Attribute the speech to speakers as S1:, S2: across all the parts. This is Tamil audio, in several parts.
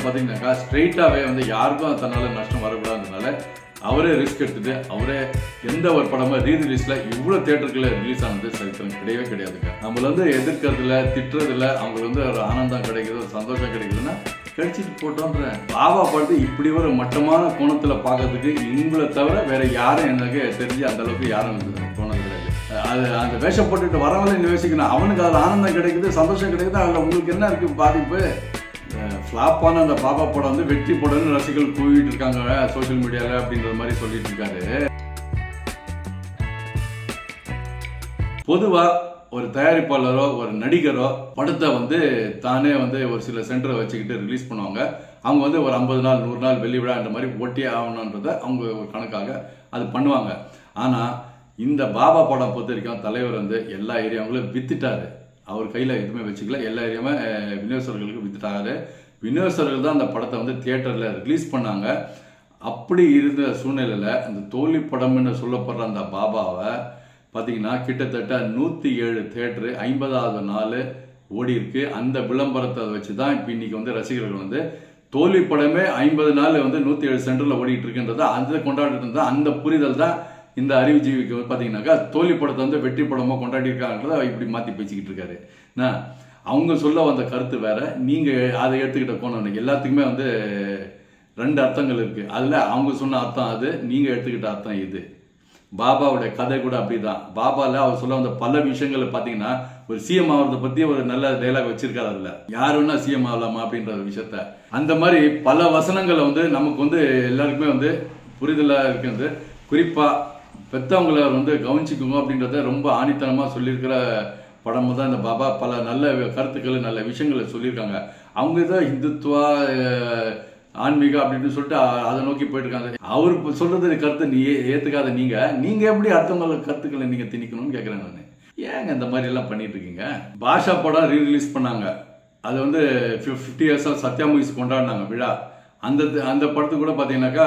S1: பார்த்தீங்கன்னாக்கா ஸ்ட்ரெயிட்டாகவே வந்து யாருக்கும் தன்னால் நஷ்டம் வரக்கூடாதுனால அவரே ரிஸ்க் எடுத்துட்டு அவரே எந்த ஒரு படமும் ரீ ரிலீஸ்ல இவ்வளோ தேட்டருக்குள்ள ரிலீஸ் ஆனது சரித்திரம் கிடையவே கிடையாதுங்க நம்மள வந்து எதிர்க்கிறதுல திட்டுறதுல அவங்களுக்கு வந்து ஒரு ஆனந்தம் கிடைக்குது ஒரு சந்தோஷம் கிடைக்குதுன்னா கடிச்சிட்டு போட்டோன்ற பாபா படத்தை இப்படி ஒரு மட்டமான கோணத்துல பார்க்கறதுக்கு இவங்களை தவிர வேற யாரும் எனக்கு தெரிஞ்சு அந்த அளவுக்கு யாரும் வந்து போனது கிடையாது அது அந்த வேஷம் போட்டுட்டு வரவங்களே இந்த யோசிக்கணும் அவனுக்கு அதில் ஆனந்தம் கிடைக்குது சந்தோஷம் கிடைக்குது அதில் உங்களுக்கு என்ன இருக்கு பாதிப்பு ஃப்ளாப்பான அந்த பாபா படம் வந்து வெற்றி படம்னு ரசிகர்கள் கூவிட்டு இருக்காங்க சோஷியல் மீடியாவில் அப்படின்ற மாதிரி சொல்லிட்டு இருக்காரு பொதுவா ஒரு தயாரிப்பாளரோ ஒரு நடிகரோ படத்தை வந்து தானே வந்து ஒரு சில சென்டரை வச்சுக்கிட்டு ரிலீஸ் பண்ணுவாங்க அவங்க வந்து ஒரு ஐம்பது நாள் நூறு நாள் வெள்ளி விழான்ற மாதிரி ஒட்டியே ஆகணுன்றதை அவங்க ஒரு கணக்காக அது பண்ணுவாங்க ஆனால் இந்த பாபா படம் பொறுத்த வரைக்கும் தலைவர் வந்து எல்லா ஏரியாவுங்களும் வித்துட்டாரு அவர் கையில் எதுவுமே வச்சுக்கல எல்லா ஏரியாவுமே அஹ், விநியோகஸ்தர்களுக்கு வித்துட்டாரு விநியோகஸ்தர்கள் தான் அந்த படத்தை வந்து தியேட்டரில் ரிலீஸ் பண்ணாங்க அப்படி இருந்த சூழ்நிலையில் அந்த தோல்வி படம்னு சொல்லப்படுற அந்த பாபாவை பார்த்தீங்கன்னா கிட்டத்தட்ட நூற்றி ஏழு தேட்டரு ஐம்பதாவது நாள் ஓடி இருக்கு அந்த விளம்பரத்தை வச்சு தான் இப்போ இன்னைக்கு வந்து ரசிகர்கள் வந்து தோல்வி படமே ஐம்பது நாள் வந்து நூற்றி ஏழு சென்டரில் ஓடிட்டு இருக்குன்றத அந்த கொண்டாடிட்டு இருந்தா அந்த புரிதல் தான் இந்த அறிவுஜீவிக்கு வந்து பார்த்தீங்கன்னாக்கா தோல்வி படத்தை வந்து வெற்றி படமாக கொண்டாடி இருக்காங்கன்றத இப்படி மாற்றி பேசிக்கிட்டு இருக்காரு என்ன அவங்க சொல்ல வந்த கருத்து வேற நீங்கள் அதை எடுத்துக்கிட்ட கோணம் எல்லாத்துக்குமே வந்து ரெண்டு அர்த்தங்கள் இருக்கு அதில் அவங்க சொன்ன அர்த்தம் அது நீங்கள் எடுத்துக்கிட்ட அர்த்தம் இது பாபாவுடைய கதை கூட அப்படிதான் பாபால அவர் சொல்ல வந்த பல விஷயங்களை பார்த்தீங்கன்னா ஒரு சிஎம் ஆகிறத பத்தி ஒரு நல்ல டைலாக் வச்சிருக்காரு அதுல யார் வேணா சிஎம் ஆகலாமா அப்படின்ற ஒரு விஷயத்த அந்த மாதிரி பல வசனங்களை வந்து நமக்கு வந்து எல்லாருக்குமே வந்து புரிதலா இருக்குது குறிப்பா பெத்தவங்களை வந்து கவனிச்சுக்கோங்க அப்படின்றத ரொம்ப ஆணித்தனமா சொல்லியிருக்கிற படமும் தான் இந்த பாபா பல நல்ல கருத்துக்கள் நல்ல விஷயங்களை சொல்லியிருக்காங்க அவங்க தான் இந்துத்துவா அஹ், ஆன்மீக அப்படின்னு சொல்லிட்டு அ- அதை நோக்கி போயிட்டு இருக்காங்க அவர் இப்ப சொல்றது கருத்தை நீ ஏ- ஏத்துக்காத நீங்க நீங்க எப்படி அடுத்தவங்க கருத்துக்களை நீங்க திணிக்கணும்னு கேட்கிறேன் நான் ஏங்க இந்த மாதிரி எல்லாம் பண்ணிட்டு இருக்கீங்க பாஷா படம் ரீ ரிலீஸ் பண்ணாங்க அது வந்து ஃபிஃப்டி இயர்ஸாக சத்யா மூவிஸ் கொண்டாடினாங்க விழா அந்த அந்த படத்துக்கு கூட பார்த்தீங்கன்னாக்கா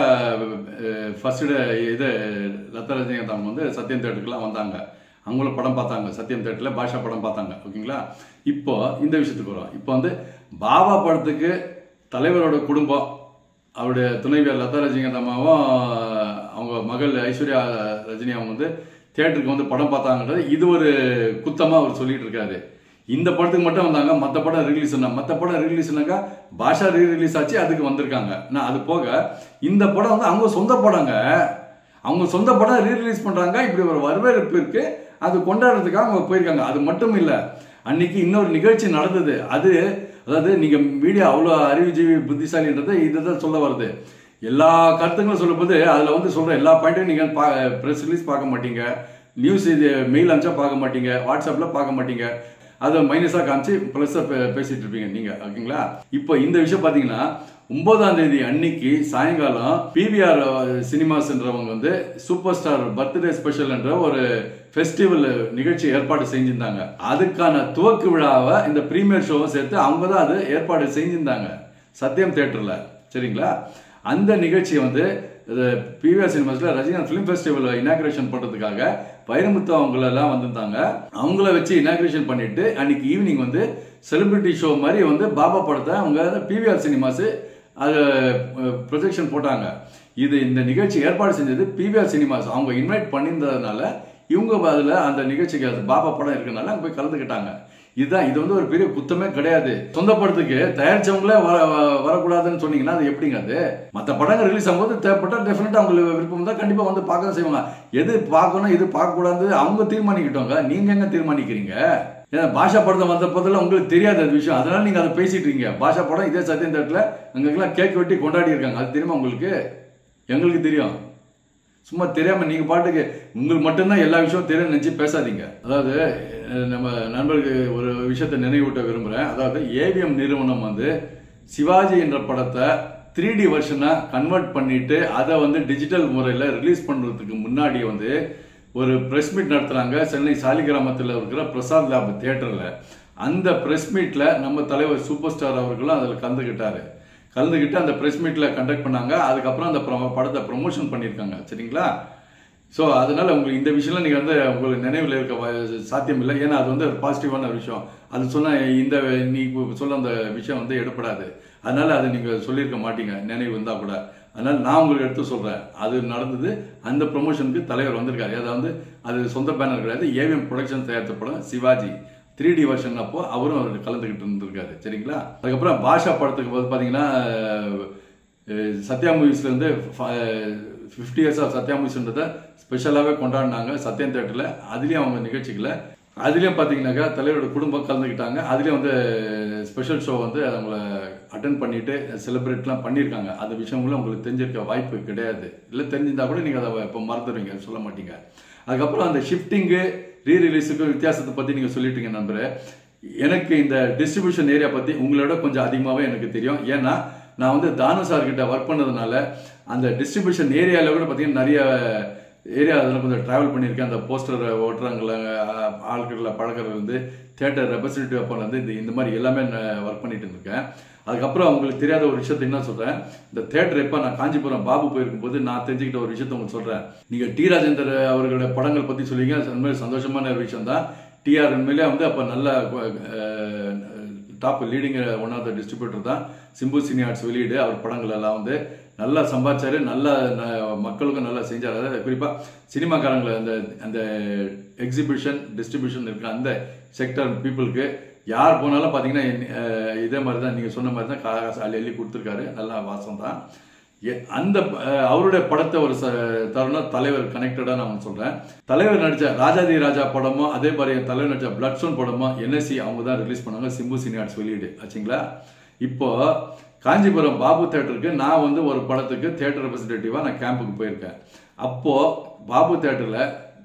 S1: ஃபர்ஸ்ட் இது லதா ரஜினிகாந்த் அவங்க வந்து சத்யம் தேட்டருக்குலாம் வந்தாங்க அவங்களும் படம் பார்த்தாங்க சத்யம் தேட்டரில் பாஷா படம் பார்த்தாங்க ஓகேங்களா இப்போ இந்த விஷயத்துக்கு வரும் இப்போ வந்து பாபா படத்துக்கு தலைவரோட குடும்பம் அவருடைய துணைவியார் லதா ரஜினிகாந்த் அம்மாவும் அவங்க மகள் ஐஸ்வர்யா ரஜினி அவங்க வந்து தியேட்டருக்கு வந்து படம் பார்த்தாங்கன்றது இது ஒரு குத்தமா அவர் சொல்லிட்டு இருக்காரு இந்த படத்துக்கு மட்டும் வந்தாங்க மற்ற படம் ரிலீஸ் மற்ற படம் ரிலீஸ்னாக்கா பாஷா ரீ ரிலீஸ் ஆச்சு அதுக்கு வந்திருக்காங்க நான் அது போக இந்த படம் வந்து அவங்க சொந்த படங்க அவங்க சொந்த படம் ரீ ரிலீஸ் பண்றாங்க இப்படி ஒரு வரவேற்பு இருக்கு அது கொண்டாடுறதுக்காக அவங்க போயிருக்காங்க அது மட்டும் இல்ல அன்னைக்கு இன்னொரு நிகழ்ச்சி நடந்தது அது அதாவது நீங்க மீடியா அவ்வளோ அறிவுஜீவி புத்திசாலின்றது இதுதான் சொல்ல வருது எல்லா கருத்துங்களும் சொல்லும்போது அதுல வந்து சொல்ற எல்லா பாயிண்ட்டும் நீங்க ப்ரெஸ் ரிலீஸ் பார்க்க மாட்டீங்க நியூஸ் இது மெயில் அனுப்பிச்சா பார்க்க மாட்டீங்க வாட்ஸ்அப்ல பார்க்க மாட்டீங்க அதை மைனஸாக காமிச்சு ப்ளஸ்ஸாக பேசிட்டு இருப்பீங்க நீங்க ஓகேங்களா இப்போ இந்த விஷயம் பார்த்தீங்கன்னா ஒன்பதாம் தேதி அன்னைக்கு சாயங்காலம் பிவிஆர் சினிமாஸ்ன்றவங்க வந்து சூப்பர் ஸ்டார் பர்த்டே ஸ்பெஷல் என்ற ஒரு ஃபெஸ்டிவல் நிகழ்ச்சி ஏற்பாடு செஞ்சிருந்தாங்க அதுக்கான துவக்கு விழாவை இந்த ப்ரீமியர் ஷோவும் சேர்த்து அவங்க தான் அது ஏற்பாடு செஞ்சிருந்தாங்க சத்யம் தேட்டரில் சரிங்களா அந்த நிகழ்ச்சியை வந்து பிவிஆர் சினிமாஸில் ரஜினிகாந்த் ஃபிலிம் ஃபெஸ்டிவல் இனாகிரேஷன் பண்ணுறதுக்காக வைரமுத்து அவங்களெல்லாம் வந்திருந்தாங்க அவங்கள வச்சு இனாகிரேஷன் பண்ணிட்டு அன்னைக்கு ஈவினிங் வந்து செலிபிரிட்டி ஷோ மாதிரி வந்து பாபா படத்தை அவங்க பிவிஆர் சினிமாஸ் அது ப்ரொஜெக்ஷன் போட்டாங்க இது இந்த நிகழ்ச்சி ஏற்பாடு செஞ்சது பிவிஆர் சினிமாஸ் அவங்க இன்வைட் பண்ணியிருந்ததுனால இவங்க அதில் அந்த நிகழ்ச்சிக்கு அது பாபா படம் இருக்கனால அங்கே போய் கலந்துக்கிட்டாங்க இதுதான் இது வந்து ஒரு பெரிய குத்தமே கிடையாது சொந்த படத்துக்கு தயாரிச்சவங்களே வர வ- வரக்கூடாதுன்னு சொன்னீங்கன்னா அது எப்படிங்க அது மற்ற படங்கள் ரிலீஸ் ஆகும்போது தேவைப்பட்டா டெஃபினட்டா அவங்களுக்கு விருப்பம் தான் கண்டிப்பா வந்து பார்க்க தான் செய்வாங்க எது பார்க்கணும் எது பார்க்கக்கூடாது அவங்க தீர்மானிக்கிட்டோங்க நீங்க எங்க தீர்மானிக்கிறீங்க ஏன்னா பாஷா படத்தை வந்த போதில் உங்களுக்கு தெரியாது அது விஷயம் அதனால நீங்க அதை பேசிட்டு இருக்கீங்க பாஷா படம் இதே சத்யம் தேட்டர்ல எங்களுக்கெல்லாம் கேக் வெட்டி கொண்டாடி இருக்காங்க அது தெரியுமா உங்களுக்கு எங்களுக்கு தெரியும் சும்மா தெரியாம நீங்க பாட்டுக்கு உங்களுக்கு மட்டும்தான் எல்லா விஷயமும் தெரியும் நினைச்சு பேசாதீங்க அதாவது அஹ், நம்ம நண்பருக்கு ஒரு விஷயத்தை நினைவூட்ட விரும்புறேன் அதாவது ஏவிஎம் நிறுவனம் வந்து சிவாஜி என்ற படத்தை த்ரீ டி வெர்ஷனா கன்வெர்ட் பண்ணிட்டு அதை வந்து டிஜிட்டல் முறையில் ரிலீஸ் பண்றதுக்கு முன்னாடி வந்து ஒரு பிரஸ் மீட் நடத்துறாங்க சென்னை சாலிகிராமத்தில் இருக்கிற பிரசாத் லேப் தியேட்டர்ல அந்த பிரஸ் மீட்ல நம்ம தலைவர் சூப்பர் ஸ்டார் அவர்களும் அதில் கலந்துக்கிட்டாரு கலந்துக்கிட்டு அந்த பிரஸ் மீட்ல கண்டக்ட் பண்ணாங்க அதுக்கப்புறம் அந்த pro- படத்தை ப்ரொமோஷன் பண்ணியிருக்காங்க சரிங்களா ஸோ அதனால உங்களுக்கு இந்த விஷயம்லாம் நீங்கள் வந்து உங்களுக்கு நினைவில் இருக்க வ- சாத்தியம் இல்லை ஏன்னா அது வந்து ஒரு பாசிட்டிவான விஷயம் அது சொன்ன இந்த நீ இப்போ சொல்ல அந்த விஷயம் வந்து எடுப்படாது அதனால அது நீங்கள் சொல்லியிருக்க மாட்டீங்க நினைவு இருந்தால் கூட அதனால நான் உங்களுக்கு எடுத்து சொல்கிறேன் அது நடந்தது அந்த ப்ரொமோஷனுக்கு தலைவர் வந்திருக்காரு அதாவது அது சொந்த பேனர் கிடையாது ஏவிஎம் ப்ரொடக்ஷன் தயாரித்த படம் சிவாஜி த்ரீ டி வருஷன் அப்போ அவரும் அவர் கலந்துக்கிட்டு இருந்திருக்காரு சரிங்களா அதுக்கப்புறம் பாஷா படத்துக்கு வந்து பார்த்தீங்கன்னா அஹ், சத்யா மூவிஸ்லேருந்து ஃபிஃப்டி இயர்ஸ் ஆஃப் சத்யா மூவிஸ்ன்றதை ஸ்பெஷலாகவே கொண்டாடினாங்க சத்யம் தேட்டரில் அதுலேயும் அவங்க நிகழ்ச்சிகளை அதுலேயும் பார்த்தீங்கன்னாக்கா தலைவரோட குடும்பம் கலந்துக்கிட்டாங்க அதுலேயும் வந்து ஸ்பெஷல் ஷோ வந்து அவங்கள அட்டன் பண்ணிட்டு செலிப்ரேட்லாம் பண்ணியிருக்காங்க அந்த விஷயங்களும் உங்களுக்கு தெரிஞ்சிருக்க வாய்ப்பு கிடையாது இல்லை தெரிஞ்சிருந்தா கூட நீங்கள் அதை இப்போ மறந்துடுவீங்க சொல்ல மாட்டீங்க அதுக்கப்புறம் அந்த ஷிஃப்டிங்கு ரீ ரிலீஸுக்கு வித்தியாசத்தை பற்றி நீங்கள் சொல்லிட்டீங்க நம்புறேன் எனக்கு இந்த டிஸ்ட்ரிபியூஷன் ஏரியா பற்றி உங்களோட கொஞ்சம் அதிகமாகவே எனக்கு தெரியும் ஏன்னா நான் வந்து தானு சார் கிட்ட ஒர்க் பண்ணதுனால அந்த டிஸ்ட்ரிபியூஷன் ஏரியாவில் கூட பார்த்தீங்கன்னா நிறைய ஏரியா அதில் கொஞ்சம் ட்ராவல் பண்ணியிருக்கேன் அந்த போஸ்டர் ஓட்டுறாங்கள ஆட்களில் பழகிறது வந்து தேட்டர் ரெப்ரசன்டேட்டிவ் அப்போலேருந்து இந்த இந்த மாதிரி எல்லாமே நான் ஒர்க் பண்ணிட்டு இருந்திருக்கேன் அதுக்கப்புறம் உங்களுக்கு தெரியாத ஒரு விஷயத்தை என்ன சொல்கிறேன் இந்த தேட்டர் எப்போ நான் காஞ்சிபுரம் பாபு போயிருக்கும்போது நான் தெரிஞ்சுக்கிட்ட ஒரு விஷயத்தை உங்களுக்கு சொல்கிறேன் நீங்கள் டி ராஜேந்தர் அவர்களுடைய படங்கள் பற்றி சொல்லிங்க அது மாதிரி சந்தோஷமான ஒரு விஷயம் தான் டிஆர் உண்மையிலே வந்து அப்போ நல்ல top leading one of the distributor தான் சிம்பு சினி ஆர்ட்ஸ் வெளியீடு அவர் படங்கள் எல்லாம் வந்து நல்லா சம்பாதிச்சாரு நல்லா ந- மக்களுக்கும் நல்லா செஞ்சார் அதாவது குறிப்பாக சினிமாக்காரங்களை அந்த அந்த எக்ஸிபிஷன் டிஸ்ட்ரிபியூஷன் இருக்கிற அந்த செக்டர் பீப்புளுக்கு யார் போனாலும் பார்த்தீங்கன்னா என்- அஹ் இதே மாதிரி தான் நீங்கள் சொன்ன மாதிரி தான் காசு அள்ளி அள்ளி கொடுத்துருக்காரு நல்லா வாசம் தான் எ- அந்த அஹ், அவருடைய படத்தை ஒரு ச- தருணம் தலைவர் கனெக்டடா நான் சொல்றேன் தலைவர் நடிச்ச ராஜாதி ராஜா படமும் அதே மாதிரி தலைவர் நடிச்ச பிளட் ஸ்டோன் படமும் என்எஸ்சி அவங்க தான் ரிலீஸ் பண்ணாங்க சிம்பு சினி ஆர்ட்ஸ் வெளியீடு ஆச்சுங்களா இப்போ காஞ்சிபுரம் பாபு தேட்டருக்கு நான் வந்து ஒரு படத்துக்கு தேட்டர் ரெப்ரஸன்டேட்டிவா நான் கேம்புக்கு போயிருக்கேன் அப்போ பாபு தேட்டர்ல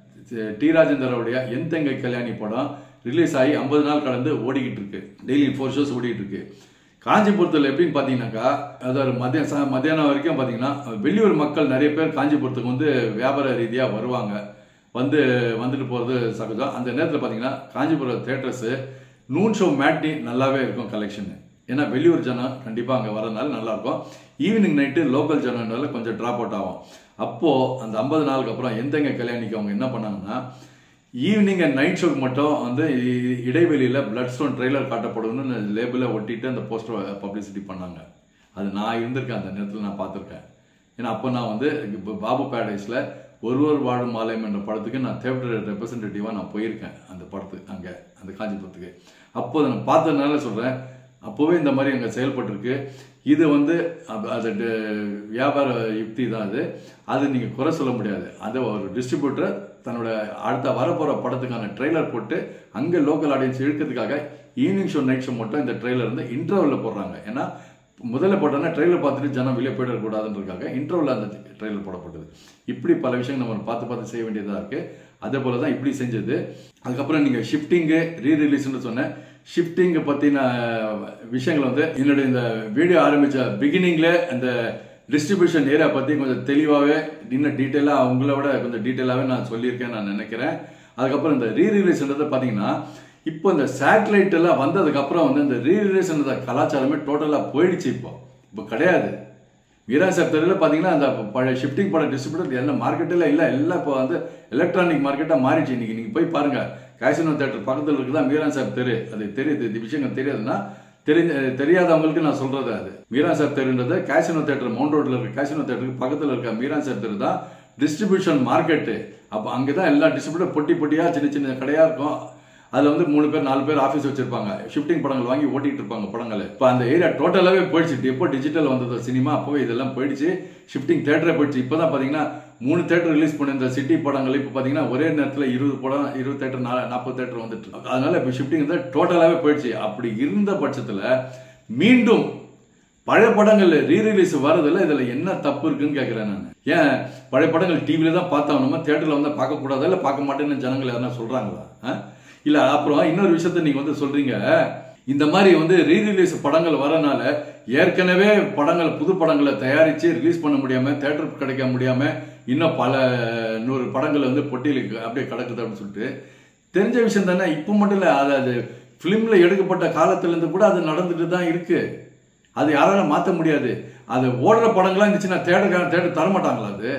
S1: டி ராஜேந்தரோடைய என் தங்கை கல்யாணி படம் ரிலீஸ் ஆகி ஐம்பது நாள் கடந்து ஓடிக்கிட்டு இருக்கு டெய்லி ஃபோர் ஷோஸ் ஓடிக்கிட்டு இருக்கு காஞ்சிபுரத்தில் எப்படின்னு பார்த்தீங்கன்னாக்கா அதாவது மதியம் சா- மத்தியானம் வரைக்கும் பார்த்தீங்கன்னா வெளியூர் மக்கள் நிறைய பேர் காஞ்சிபுரத்துக்கு வந்து வியாபார ரீதியாக வருவாங்க வந்து வந்துட்டு போகிறது சகஜம் அந்த நேரத்தில் பார்த்தீங்கன்னா Kanchipuram theatres noon show matinee நல்லாவே இருக்கும் கலெக்ஷன் ஏன்னா வெளியூர் ஜனம் கண்டிப்பாக அங்கே வரதுனால நல்லா இருக்கும் ஈவினிங் நைட்டு லோக்கல் ஜனம்னால கொஞ்சம் ட்ராப் அவுட் ஆகும் அப்போது அந்த ஐம்பது நாளுக்கு அப்புறம் எந்தங்க கல்யாணிக்கு அவங்க என்ன பண்ணாங்கன்னா ஈவினிங் அண்ட் நைட் ஷோக்கு மட்டும் வந்து இ- இடைவெளியில் பிளட் ஸ்டோன் ட்ரெய்லர் காட்டப்படும்னு லேபிளை ஒட்டிட்டு அந்த போஸ்டர் பப்ளிசிட்டி பண்ணாங்க அது நான் இருந்திருக்கேன் அந்த நேரத்தில் நான் பார்த்துருக்கேன் ஏன்னா அப்போ நான் வந்து இப்ப பாபு பேரடைஸில் ஒருவர் வாழும் ஆலயம் என்ற படத்துக்கு நான் தேட்டர் ரெப்ரசன்டேட்டிவாக நான் போயிருக்கேன் அந்த படத்துக்கு அங்கே அந்த காஞ்சிபுரத்துக்கு அப்போ அதை நான் பார்த்ததுனால சொல்கிறேன் அப்போவே இந்த மாதிரி அங்கே செயல்பட்டிருக்கு இது வந்து அது- அது ட- வியாபார யுக்தி தான் அது அது நீங்கள் குறை சொல்ல முடியாது அது ஒரு டிஸ்ட்ரிபியூட்டர் தன்னோட அடுத்த வரப்போகிற படத்துக்கான ட்ரெய்லர் போட்டு அங்கே லோக்கல் ஆடியன்ஸ் இழுக்கிறதுக்காக ஈவினிங் ஷோ நைட் ஷோ மட்டும் இந்த ட்ரெய்லர் வந்து இன்டர்வலில் போடுறாங்க ஏன்னா முதல்ல போட்டோன்னா ட்ரெய்லர் பார்த்துட்டு ஜனம் வெளியே போயிடக்கூடாதுன்றதுக்காக இன்டர்வலில் அந்த ட்ரெய்லர் போடப்பட்டது இப்படி பல விஷயங்கள் நம்ம பார்த்து பார்த்து செய்ய வேண்டியதாக இருக்குது அதே போல தான் இப்படி செஞ்சது அதுக்கப்புறம் நீங்கள் ஷிஃப்டிங்கு ரீ ரிலீஸ்னு சொன்னேன் ஷிஃப்டிங்கை பற்றின விஷயங்களை வந்து என்னுடைய இந்த வீடியோ ஆரம்பித்த பிகினிங்கில் அந்த டிஸ்ட்ரிபியூஷன் ஏரியா பற்றி கொஞ்சம் தெளிவாகவே இன்னும் டீட்டெயிலாக அவங்கள விட கொஞ்சம் டீட்டெயிலாகவே நான் சொல்லியிருக்கேன் நான் நினைக்கிறேன் அதுக்கப்புறம் இந்த ரீ ரிலீஸ்ன்றதை பார்த்தீங்கன்னா இப்போ இந்த சேட்டலைட் எல்லாம் வந்ததுக்கப்புறம் வந்து இந்த ரீ ரிலீஸ்ன்ற கலாச்சாரமே டோட்டலாக போயிடுச்சு இப்போ இப்போ கிடையாது வீரா சார் தெருவில் பார்த்தீங்கன்னா அந்த பழைய ஷிஃப்டிங் பட டிஸ்ட்ரிபியூட்டர் எல்லாம் மார்க்கெட்டில் இல்லை எல்லாம் இப்போ வந்து எலக்ட்ரானிக் மார்க்கெட்டாக மாறிடுச்சு இன்னைக்கு நீங்கள் போய் பாருங்க காசினோ தேட்டர் பக்கத்தில் இருக்குதா மீரா சார் தெரு அது தெரியுது இந்த விஷயங்கள் தெரியாதுன்னா தெரிஞ்ச தெரியாதவங்களுக்கு நான் சொல்றது அது மீரா சார் தெருன்றது காசினோ தேட்டர் மவுண்ட் ரோட்ல இருக்க காசினோ தேட்டருக்கு பக்கத்தில் இருக்க மீரா சார் தெரு தான் டிஸ்ட்ரிபியூஷன் மார்க்கெட்டு அப்போ அங்கே தான் எல்லா டிஸ்ட்ரிபியூட்டர் பொட்டி பொட்டியாக சின்ன சின்ன கடையாக இருக்கும் அதில் வந்து மூணு பேர் நாலு பேர் ஆஃபீஸ் வச்சிருப்பாங்க ஷிஃப்டிங் படங்கள் வாங்கி ஓட்டிட்டு இருப்பாங்க படங்கள் இப்போ அந்த ஏரியா டோட்டலாகவே போயிடுச்சு எப்போ டிஜிட்டல் வந்தது சினிமா அப்போவே இதெல்லாம் போயிடுச்சு ஷிஃப்டிங் தேட்டரே போயிடுச்சு இப்போ தான் பார்த்தீங்கன்னா மூணு தேட்டர் ரிலீஸ் பண்ண இந்த சிட்டி படங்கள் இப்போ பார்த்தீங்கன்னா ஒரே நேரத்தில் இருபது படம் இருபது தேட்டர் நாலு நாற்பது தேட்டர் வந்துட்டு இருக்கு. அதனால இப்போ ஷிஃப்டிங் வந்து டோட்டலாகவே போயிடுச்சு அப்படி இருந்த பட்சத்தில் மீண்டும் பழைய படங்கள் ரீ ரிலீஸ் வரதுல இதுல என்ன தப்பு இருக்குன்னு கேட்கிறேன் நான் ஏன் பழைய படங்கள் டிவில தான் பார்த்தாகணுமா தேட்டர்ல வந்து பார்க்க கூடாதா இல்ல பார்க்க மாட்டேன்னு ஜனங்கள் யாரா சொல்றாங்களா ஆ? இல்ல அப்புறம் இன்னொரு விஷயத்த நீங்க வந்து சொல்றீங்க இந்த மாதிரி வந்து ரீ ரிலீஸ் படங்கள் வரனால ஏற்கனவே படங்கள் புது படங்களை தயாரிச்சு ரிலீஸ் பண்ண முடியாம தேட்டர் கிடைக்க முடியாம இன்னும் பல நூறு படங்கள் வந்து பொட்டியலுக்கு அப்படியே கிடக்குது அப்படின்னு சொல்லிட்டு தெரிஞ்ச விஷயம் தானே இப்போ மட்டும் இல்லை அது அது ஃபிலிமில் எடுக்கப்பட்ட காலத்துலேருந்து கூட அது நடந்துட்டு தான் இருக்கு அது யாராலும் மாற்ற முடியாது அது ஓடுற படங்கள்லாம் இருந்துச்சுன்னா தேட்டர் தேட்டர் தரமாட்டாங்களா அது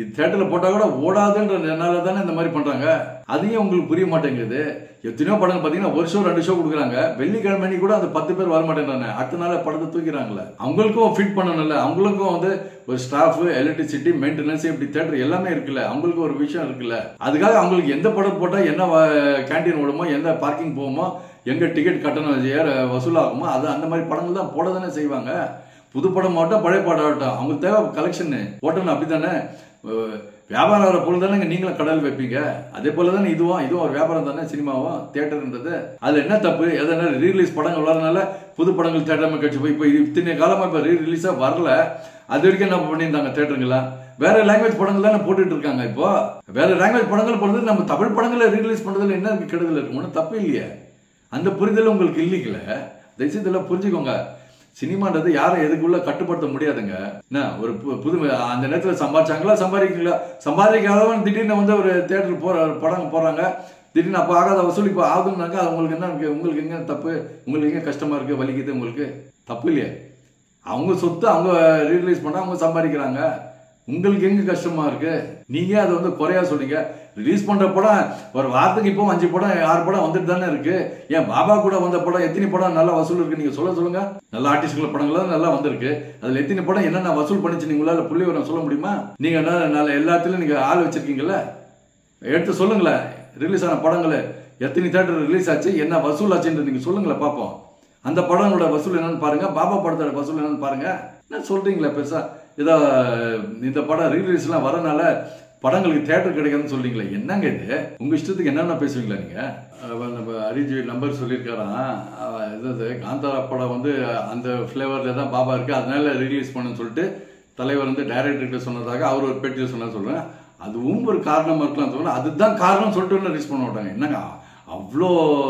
S1: இது தேட்டரில் போட்டால் கூட ஓடாதுன்றதுனால தானே இந்த மாதிரி பண்ணுறாங்க அதையும் உங்களுக்கு புரிய மாட்டேங்குது எத்தனையோ படம் பார்த்தீங்கன்னா ஒரு ஷோ ரெண்டு ஷோ கொடுக்குறாங்க வெள்ளிக்கிழமை அன்னைக்கு கூட அந்த பத்து பேர் வர மாட்டேங்கிறாங்க அடுத்த நாள் படத்தை தூக்கிறாங்களே அவங்களுக்கும் ஃபிட் பண்ணணும்ல அவங்களுக்கும் வந்து ஒரு ஸ்டாஃப் எலக்ட்ரிசிட்டி மெயின்டெனன்ஸ் இப்படி தேட்டர் எல்லாமே இருக்குல்ல அவங்களுக்கு ஒரு விஷயம் இருக்குல்ல அதுக்காக அவங்களுக்கு எந்த படம் போட்டால் என்ன கேண்டீன் ஓடுமோ எந்த பார்க்கிங் போகுமோ எங்க டிக்கெட் கட்டணம் ஏற வசூலாகுமோ அது அந்த மாதிரி படங்கள் தான் போட தானே செய்வாங்க புது படம் ஆகட்டும் பழைய படம் ஆகட்டும் அவங்களுக்கு தேவை கலெக்ஷன் ஓட்டணும் அப்படி தானே வியாபாரம் வர பொருள் தானே நீங்களும் கடல் வைப்பீங்க அதே போல தானே இதுவும் இதுவும் ஒரு வியாபாரம் தானே சினிமாவும் தியேட்டர்ன்றது அது என்ன தப்பு எதனா ரீரிலீஸ் படங்கள் வரனால புது படங்கள் தேட்டர் கட்சி போய் இப்போ இத்தனை காலமா இப்போ ரீ ரிலீஸாக வரல அது வரைக்கும் என்ன பண்ணியிருந்தாங்க தேட்டருங்களா வேற லாங்குவேஜ் படங்கள் தானே போட்டுட்டு இருக்காங்க இப்போ வேற லாங்குவேஜ் படங்கள் போடுறது நம்ம தமிழ் படங்களை ரீரிலீஸ் பண்றதுல என்ன இருக்கு கெடுதல் இருக்கு ஒன்றும் தப்பு இல்லையே அந்த புரிதல் உங்களுக்கு இல்லைங்கள தயவுசெய்து இதெல்லாம் புரிஞ்சுக்கோங்க சினிமான்றது யாரும் எதுக்குள்ள கட்டுப்படுத்த முடியாதுங்க என்ன ஒரு பு- புது அந்த நேரத்தில் சம்பாதிச்சாங்களா சம்பாதிக்கல சம்பாதிக்காதவன் திடீர்னு வந்து ஒரு தேட்டருக்கு போற படம் போறாங்க திடீர்னு அப்போ ஆகாத வசூல் இப்போ ஆகுதுனாக்கா அது உங்களுக்கு என்ன இருக்கு உங்களுக்கு எங்க தப்பு உங்களுக்கு எங்க கஷ்டமா இருக்கு வலிக்குது உங்களுக்கு தப்பு இல்லையே அவங்க சொத்து அவங்க ரீரிலீஸ் பண்ணா அவங்க சம்பாதிக்கிறாங்க உங்களுக்கு எங்க கஷ்டமா இருக்கு நீங்க அதை வந்து குறையா சொல்றீங்க ரிலீஸ் பண்ற படம் ஒரு வாரத்துக்கு இப்போ அஞ்சு படம் ஆறு படம் வந்துட்டு தானே இருக்கு ஏன் பாபா கூட வந்த படம் எத்தனை படம் நல்லா வசூல் இருக்கு நீங்க சொல்ல சொல்லுங்க நல்ல ஆர்டிஸ்ட்கள் படங்கள் நல்லா வந்திருக்கு அதுல எத்தனை படம் என்னென்ன வசூல் பண்ணிச்சு நீங்க உங்களால புள்ளி விவரம் சொல்ல முடியுமா நீங்க என்ன நல்ல எல்லாத்துலயும் நீங்க ஆள் வச்சிருக்கீங்கல்ல எடுத்து சொல்லுங்களேன் ரிலீஸ் ஆன படங்கள் எத்தனை தேட்டர் ரிலீஸ் ஆச்சு என்ன வசூல் ஆச்சுன்றது நீங்க சொல்லுங்களேன் பார்ப்போம் அந்த படங்களோட வசூல் என்னன்னு பாருங்க பாபா படத்தோட வசூல் என்னன்னு பாருங்க என்ன சொல்றீங்களா பெருசா ஏதோ இந்த படம் ரீரிலீஸ்லாம் வரனால படங்களுக்கு தேட்டர் கிடைக்காதுன்னு சொல்றீங்களா என்னங்க இது உங்க இஷ்டத்துக்கு என்னென்ன பேசுவீங்களா நீங்க அவ நம்ம அரிஜி நம்பர் சொல்லியிருக்காராம் அவ இது காந்தாரா படம் வந்து அந்த ஃப்ளேவர்ல தான் பாபா இருக்கு அதனால ரிலீஸ் பண்ணுன்னு சொல்லிட்டு தலைவர் வந்து டைரக்டர்கிட்ட சொன்னதாக அவர் ஒரு பேட்டியில் சொன்னா சொல்றேன் அதுவும் ஒரு காரணமா இருக்கலாம் சொல்றேன் அதுதான் காரணம் சொல்லிட்டு ரிலீஸ் பண்ண மாட்டாங்க என்னங்க அவ்வளோ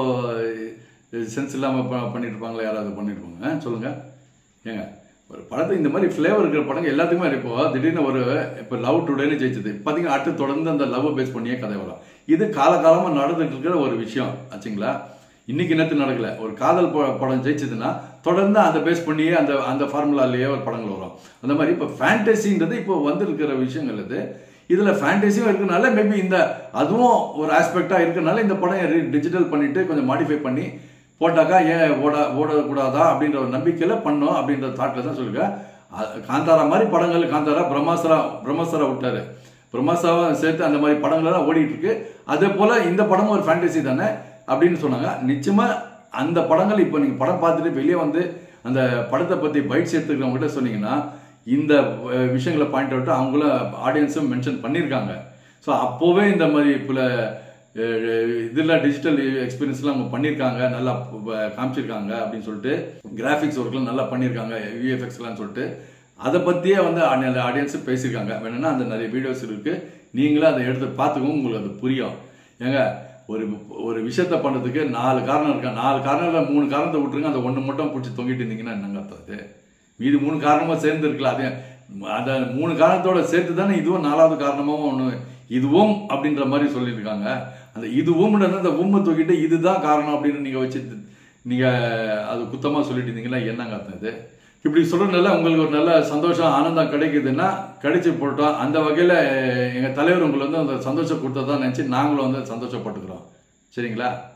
S1: சென்ஸ் இல்லாமல் ப பண்ணிட்டு இருப்பாங்களா யாராவது பண்ணிட்டு இருப்பாங்க ஆ, சொல்லுங்க ஏங்க ஒரு படத்தை இந்த மாதிரி ஃப்ளேவர் இருக்கிற படங்க எல்லாத்துக்குமே இப்போ திடீர்னு ஒரு இப்போ லவ் டுடேன்னு ஜெயிச்சது பார்த்தீங்கன்னா அடுத்து தொடர்ந்து அந்த லவ் பேஸ் பண்ணியே கதை வரும் இது காலகாலமாக நடந்துட்டு இருக்கிற ஒரு விஷயம் ஆச்சுங்களா இன்னைக்கு நேற்று நடக்கல ஒரு காதல் ப- படம் ஜெயிச்சதுன்னா தொடர்ந்து அந்த பேஸ் பண்ணியே அந்த அந்த ஃபார்முலாலேயே ஒரு படங்கள் வரும் அந்த மாதிரி இப்போ ஃபேண்டசின்றது இப்போ வந்திருக்கிற விஷயங்கள் இது இதுல ஃபேண்டசியும் இருக்கனால மேபி இந்த அதுவும் ஒரு ஆஸ்பெக்டா இருக்கனால இந்த படம் டிஜிட்டல் பண்ணிட்டு கொஞ்சம் மாடிஃபை பண்ணி போட்டாக்கா ஏன் ஓட ஓடக்கூடாதா அப்படின்ற ஒரு நம்பிக்கையில பண்ணோம் அப்படின்ற தாட்ல தான் சொல்லுங்க அ- காந்தாரா மாதிரி படங்கள் காந்தாரா பிரம்மாஸ்தரா பிரம்மாஸ்தரா விட்டாரு பிரம்மாஸ்தராவை சேர்த்து அந்த மாதிரி படங்கள் எல்லாம் ஓடிட்டு இருக்கு அதே போல இந்த படமும் ஒரு ஃபேண்டசி தானே அப்படின்னு சொன்னாங்க நிச்சயமா அந்த படங்கள் இப்போ நீங்க படம் பார்த்துட்டு வெளியே வந்து அந்த படத்தை பத்தி பைட்ஸ் எடுத்துக்கிறவங்க கிட்ட சொன்னீங்கன்னா இந்த அஹ், விஷயங்களை பாயிண்ட் அவுட் அவங்கள ஆடியன்ஸும் மென்ஷன் பண்ணியிருக்காங்க ஸோ அப்போவே இந்த மாதிரி பல இதெல்லாம் டிஜிட்டல் எக்ஸ்பீரியன்ஸ்லாம் அவங்க பண்ணியிருக்காங்க நல்லா ப- காமிச்சிருக்காங்க அப்படின்னு சொல்லிட்டு கிராஃபிக்ஸ் ஒர்க்லாம் நல்லா பண்ணியிருக்காங்க விஎஃப்எக்ஸ்லாம் சொல்லிட்டு அதை பற்றியே வந்து அந்த ஆடியன்ஸு பேசியிருக்காங்க வேணும்னா அந்த நிறைய வீடியோஸ் இருக்கு நீங்களே அதை எடுத்து பார்த்துக்கவும் உங்களுக்கு அது புரியும் ஏங்க ஒரு ஒரு விஷயத்த பண்ணுறதுக்கு நாலு காரணம் இருக்கா நாலு காரணம் மூணு காரணத்தை விட்டுருங்க அந்த ஒன்று மட்டும் பிடிச்சி தொங்கிட்டு இருந்தீங்கன்னா என்னங்க அர்த்தம் அது மீதி மூணு காரணமா சேர்ந்து இருக்கலாம் அதே அந்த மூணு காரணத்தோட சேர்த்து தானே இதுவும் நாலாவது காரணமாவும் ஒன்று இதுவும் அப்படின்ற மாதிரி சொல்லியிருக்காங்க அந்த இதுவும் அந்த உம்மை தூக்கிட்டு இதுதான் காரணம் அப்படின்னு நீங்க வச்சு நீங்க அது குத்தமா சொல்லிட்டு இருந்தீங்கன்னா என்னங்க அர்த்தம் இது இப்படி சொல்றதுனால உங்களுக்கு ஒரு நல்ல சந்தோஷம் ஆனந்தம் கிடைக்குதுன்னா கிடைச்சி போட்டோம் அந்த வகையில எங்க தலைவர் உங்களுக்கு வந்து அந்த சந்தோஷம் கொடுத்ததா நினைச்சு நாங்களும் வந்து சந்தோஷப்பட்டுக்கிறோம் சரிங்களா